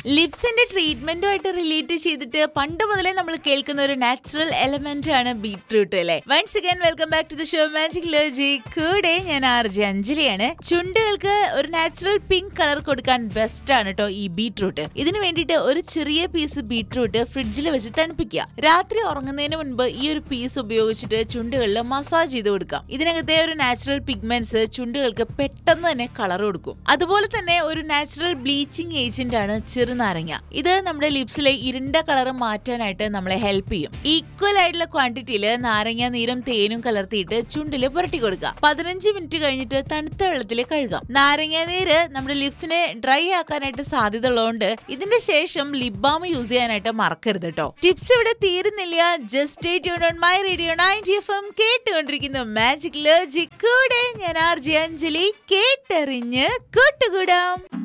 ലിപ്സിന്റെ ട്രീറ്റ്മെന്റുമായിട്ട് relate ചെയ്തിട്ട് പണ്ട് മുതലേ നമ്മൾ കേൾക്കുന്ന ഒരു നാച്ചുറൽ എലമെന്റ് ആണ് ബീട്രൂട്ട് അല്ലെ once again welcome back to the show magic logic കൂടെ ഞാൻ ആർ ജെ അഞ്ജലിയാണ് ചുണ്ടുകൾക്ക് ഒരു നാച്ചുറൽ പിങ്ക് കളർ കൊടുക്കാൻ ബെസ്റ്റ് ആണ് കേട്ടോ ഈ ബീട്രൂട്ട് ഇതിനു വേണ്ടിയിട്ട് ഒരു ചെറിയ പീസ് ബീട്രൂട്ട് ഫ്രിഡ്ജിൽ വെച്ച് തണുപ്പിക്കുക രാത്രി ഉറങ്ങുന്നതിന് മുൻപ് ഈ ഒരു പീസ് ഉപയോഗിച്ചിട്ട് ചുണ്ടുകളിൽ മസാജ് ചെയ്ത് കൊടുക്കാം ഇതിനകത്തെ ഒരു നാച്ചുറൽ പിഗ്മെന്റ്സ് ചുണ്ടുകൾക്ക് പെട്ടെന്ന് തന്നെ കളർ കൊടുക്കും അതുപോലെ തന്നെ ഒരു നാച്ചുറൽ ബ്ലീച്ചിങ് ഏജന്റ് ആണ് ചെറുനാരങ്ങ ഇത് നമ്മുടെ ലിപ്സിലെ ഇരുണ്ട കളർ മാറ്റാനായിട്ട് നമ്മളെ ഹെൽപ്പ് ചെയ്യും ഈക്വൽ ആയിട്ടുള്ള ക്വാണ്ടിറ്റിയിൽ നാരങ്ങ നീരും തേനും കലർത്തിയിട്ട് ചുണ്ടിൽ പുരട്ടി കൊടുക്കുക പതിനഞ്ച് മിനിറ്റ് കഴിഞ്ഞിട്ട് തണുത്ത വെള്ളത്തിൽ കഴുകാം നാരങ്ങ നീര് നമ്മുടെ ലിപ്സിനെ ഡ്രൈ ആക്കാനായിട്ട് സാധ്യത ഉള്ളതുകൊണ്ട് ഇതിന്റെ ശേഷം ലിപ് ബാം യൂസ് ചെയ്യാനായിട്ട് മറക്കരുത് കേട്ടോ ടിപ്സ് ഇവിടെ തീരുന്നില്ല just on my radio ninety F M കേട്ടുകൊണ്ടിരിക്കുന്ന മാജിക് ലോജിക് കൂടെ ഞാൻ ആർ ജെ അഞ്ജലി കേട്ടറിഞ്ഞ് കൂട്ടുകൂടാം